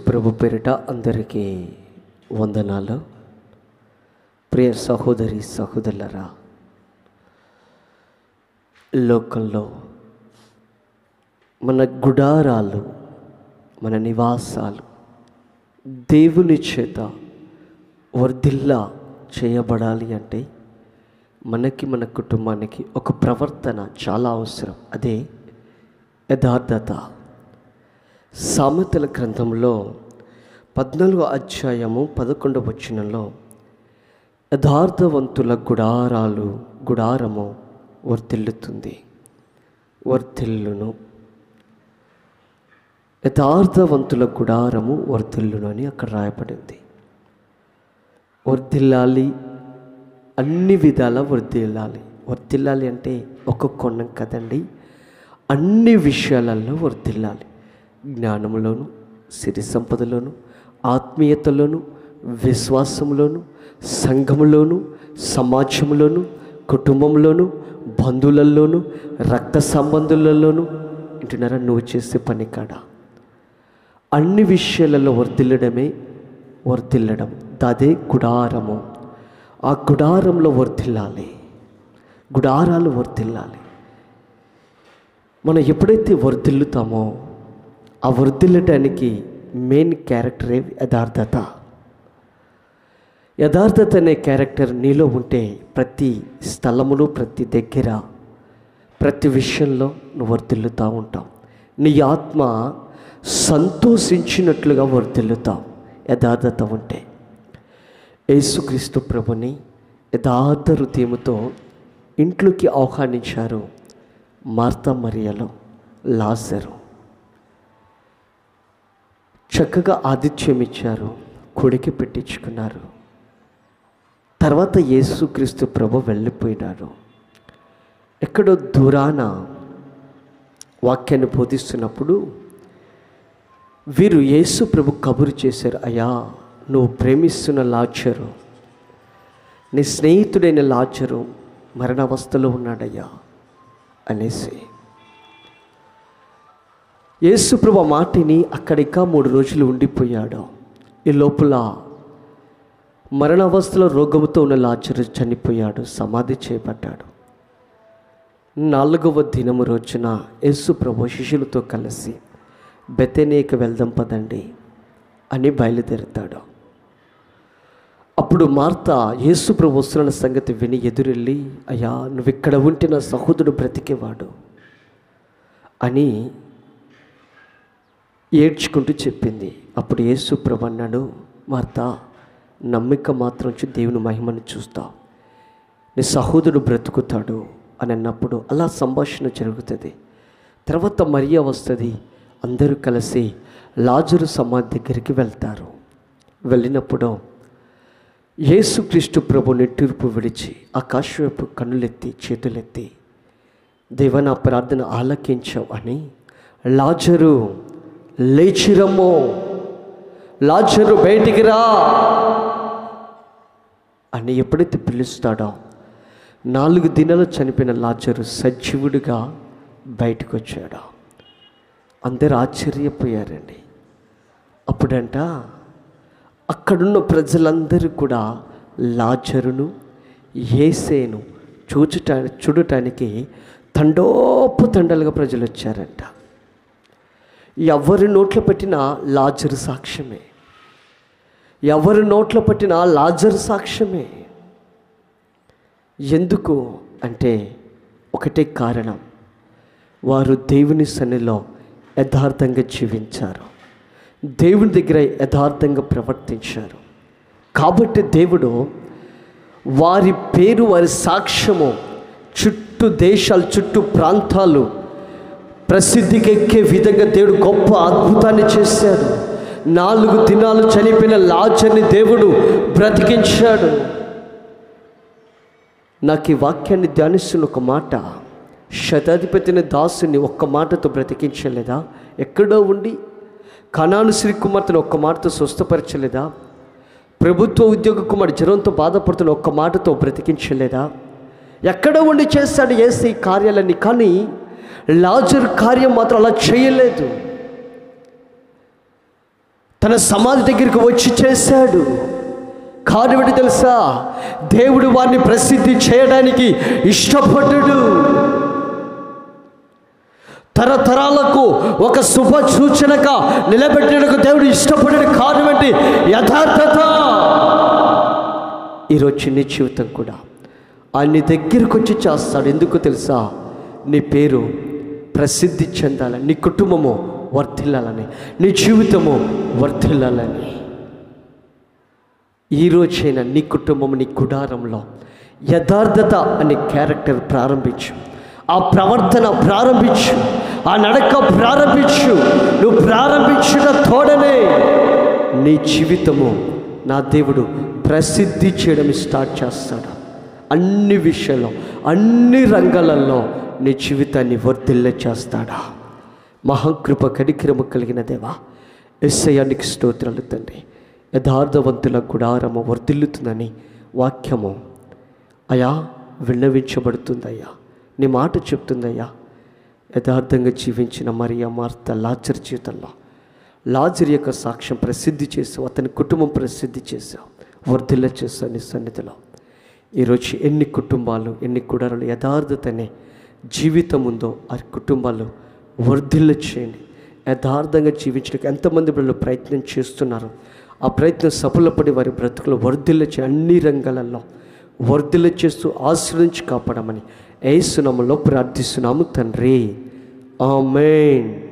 ప్రభు పేరిట అందరికీ వందనాలు ప్రియ సహోదరి సహోదరులరా లోకంలో మన గుడారాలు మన నివాసాలు దేవుని చేత వర్ధిల్లా చేయబడాలి అంటే మనకి మన కుటుంబానికి ఒక ప్రవర్తన చాలా అవసరం అదే యథార్థత సామెతల గ్రంథంలో పద్నాలుగో అధ్యాయము పదకొండవ వచనంలో యథార్థవంతుల గుడారాలు గుడారము వర్తిల్లుతుంది వర్తిల్లును యథార్థవంతుల గుడారము వర్తిల్లును అని అక్కడ రాయబడింది వర్ధిల్లాలి అన్ని విధాల వర్ధిల్లాలి వర్ధిల్లాలి అంటే ఒక కొన్నం కదండి అన్ని విషయాలలో వర్ధిల్లాలి జ్ఞానంలోను సిరి సంపదలోను ఆత్మీయతలోను విశ్వాసంలోను సంఘంలోను సమాజంలోను కుటుంబంలోను బంధువులలోను రక్త సంబంధులలోను వింటున్నారా నువ్వు చేసే పని కాడ అన్ని విషయాలలో వర్ధిల్లడమే వర్ధిల్లడం అదే గుడారము ఆ గుడారంలో వర్ధిల్లాలి గుడారాలు వర్ధిల్లాలి మనం ఎప్పుడైతే వర్ధిల్లుతామో ఆ వర్ధిల్లటానికి మెయిన్ క్యారెక్టరే యథార్థత యథార్థత అనే క్యారెక్టర్ నీలో ఉంటే ప్రతి స్థలములో ప్రతి దగ్గర ప్రతి విషయంలో నువ్వు వర్ధిల్లుతూ ఉంటావు నీ ఆత్మ సంతోషించినట్లుగా వర్ధిల్లుతావు యథార్థత ఉంటే యేసుక్రీస్తు ప్రభుని యథార్థ హృదయముతో ఇంట్లోకి ఆహ్వానించారు మార్తా మరియలో లాజరు చక్కగా ఆతిథ్యం ఇచ్చారు కొడికి పెట్టించుకున్నారు తర్వాత యేసుక్రీస్తు ప్రభు వెళ్ళిపోయినారు ఎక్కడో దూరాన వాక్యాన్ని బోధిస్తున్నప్పుడు వీరు యేసు ప్రభు కబురు చేశారు అయ్యా నువ్వు ప్రేమిస్తున్న లాచరు నీ స్నేహితుడైన లాచరు మరణావస్థలో ఉన్నాడయ్యా అనేసి యేసుప్రభు మాటిని అక్కడిక మూడు రోజులు ఉండిపోయాడు ఈ లోపల మరణావస్థలో రోగముతో ఉన్న లాజరు చనిపోయాడు సమాధి చేయబడ్డాడు నాలుగవ దినము రోజున యేసు ప్రభు శిష్యులతో కలిసి బెతనేకి వెళ్దాం పదండి అని బయలుదేరుతాడు అప్పుడు మార్త యేసు ప్రభు వస్తున్న సంగతి విని ఎదురెళ్ళి అయ్యా నువ్వు ఇక్కడ ఉంటే నా సహోదరుడు బ్రతికేవాడు అని ఏడ్చుకుంటూ చెప్పింది అప్పుడు యేసు ప్రభు అన్నాడు మార్త నమ్మిక మాత్రం వచ్చి దేవుని మహిమను చూస్తావు నీ సహోదరుడు బ్రతుకుతాడు అని అన్నప్పుడు అలా సంభాషణ జరుగుతుంది తర్వాత మరియా వస్తుంది అందరూ కలిసి లాజరు సమాధి దగ్గరికి వెళ్తారు వెళ్ళినప్పుడు యేసుక్రీస్తు ప్రభు నిట్టూర్పు విడిచి ఆకాశవైపు కన్నులెత్తి చేతులెత్తి దేవ నా ప్రార్థన ఆలకించావు అని లాజరు లేచిరమ్మో లాజరు బయటికి రా అని ఎప్పుడైతే పిలుస్తాడో నాలుగు దినాలు చనిపోయిన లాజరు సజీవుడిగా బయటకు వచ్చాడు అందరు ఆశ్చర్యపోయారండి అప్పుడంట అక్కడున్న ప్రజలందరూ కూడా లాజరును ఏసేను చూచుట చూడటానికి తండోపు తండలుగా ప్రజలు వచ్చారంట ఎవరి నోట్లో పెట్టిన లాజరు సాక్ష్యమే ఎవరి నోట్లో పట్టిన లాజరు సాక్ష్యమే ఎందుకు అంటే ఒకటే కారణం వారు దేవుని సన్నిలో యథార్థంగా జీవించారు దేవుని దగ్గర యథార్థంగా ప్రవర్తించారు కాబట్టి దేవుడు వారి పేరు వారి సాక్ష్యము చుట్టూ దేశాలు చుట్టూ ప్రాంతాలు ప్రసిద్ధికి ఎక్కే విధంగా దేవుడు గొప్ప అద్భుతాన్ని చేశాడు నాలుగు దినాలు చనిపోయిన లాజర్ని దేవుడు బ్రతికించాడు నాకు ఈ వాక్యాన్ని ధ్యానిస్తున్న ఒక మాట శతాధిపతిని దాసుని ఒక్క మాటతో బ్రతికించలేదా ఎక్కడో ఉండి కణాను శ్రీ కుమార్తెను ఒక్క మాటతో స్వస్థపరచలేదా ప్రభుత్వ ఉద్యోగ కుమార్ జ్వరంతో బాధపడుతున్న ఒక్క మాటతో బ్రతికించలేదా ఎక్కడో ఉండి చేస్తాడు ఏసే ఈ కార్యాలన్నీ కానీ లాజర్ కార్యం మాత్రం అలా చేయలేదు తన సమాధి దగ్గరికి వచ్చి చేశాడు కారణం ఏంటి తెలుసా దేవుడు వారిని ప్రసిద్ధి చేయడానికి ఇష్టపడ్డాడు తరతరాలకు ఒక శుభ సూచనగా నిలబెట్టడానికి దేవుడు ఇష్టపడిన కారణం ఏంటి యథార్థత ఈరోజు నీ జీవితం కూడా ఆయన నీ దగ్గరకు వచ్చి చేస్తాడు ఎందుకు తెలుసా నీ పేరు ప్రసిద్ధి చెందాలని నీ కుటుంబము వర్ధిల్లాలని నీ జీవితము వర్ధిల్లాలని ఈ రోజైనా నీ కుటుంబం నీ గుడారంలో యథార్థత అనే క్యారెక్టర్ ప్రారంభించు ఆ ప్రవర్తన ప్రారంభించు ఆ నడక ప్రారంభించు నువ్వు ప్రారంభించిన తోడనే నీ జీవితము నా దేవుడు ప్రసిద్ధి చేయడం స్టార్ట్ చేస్తాడు అన్ని విషయాల్లో అన్ని రంగాలలో నీ జీవితాన్ని వర్ధిల్ల చేస్తాడా మహాకృప కనికిరము కలిగిన దేవా ఎస్ఐయానికి స్తోత్రాలు తండ్రి యథార్థవంతుల గుడారము వర్ధిల్లుతుందని వాక్యము అయా విన్నవించబడుతుందయ్యా నీ మాట చెప్తుందయ్యా యథార్థంగా జీవించిన మరియా మార్త లాజర్ జీవితంలో లాజర్ యొక్క సాక్ష్యం ప్రసిద్ధి చేసావు అతని కుటుంబం ప్రసిద్ధి చేసావు వర్ధిల్ల చేసావు నీ సన్నిధిలో ఈరోజు ఎన్ని కుటుంబాలు ఎన్ని కుడారాలు యథార్థతనే జీవితం ఉందో ఆ కుటుంబాలు వర్ధిల్ల చేయండి యథార్థంగా జీవించడానికి ఎంతమంది బిడ్డలు ప్రయత్నం చేస్తున్నారు ఆ ప్రయత్నం సఫలపడి వారి బ్రతుకులు వర్ధిల్ల చే అన్ని రంగాలలో వర్ధిల్ల చేస్తూ ఆశ్రయించి కాపాడమని ఏసునామలో ప్రార్థిస్తున్నాము తండ్రి ఆమెన్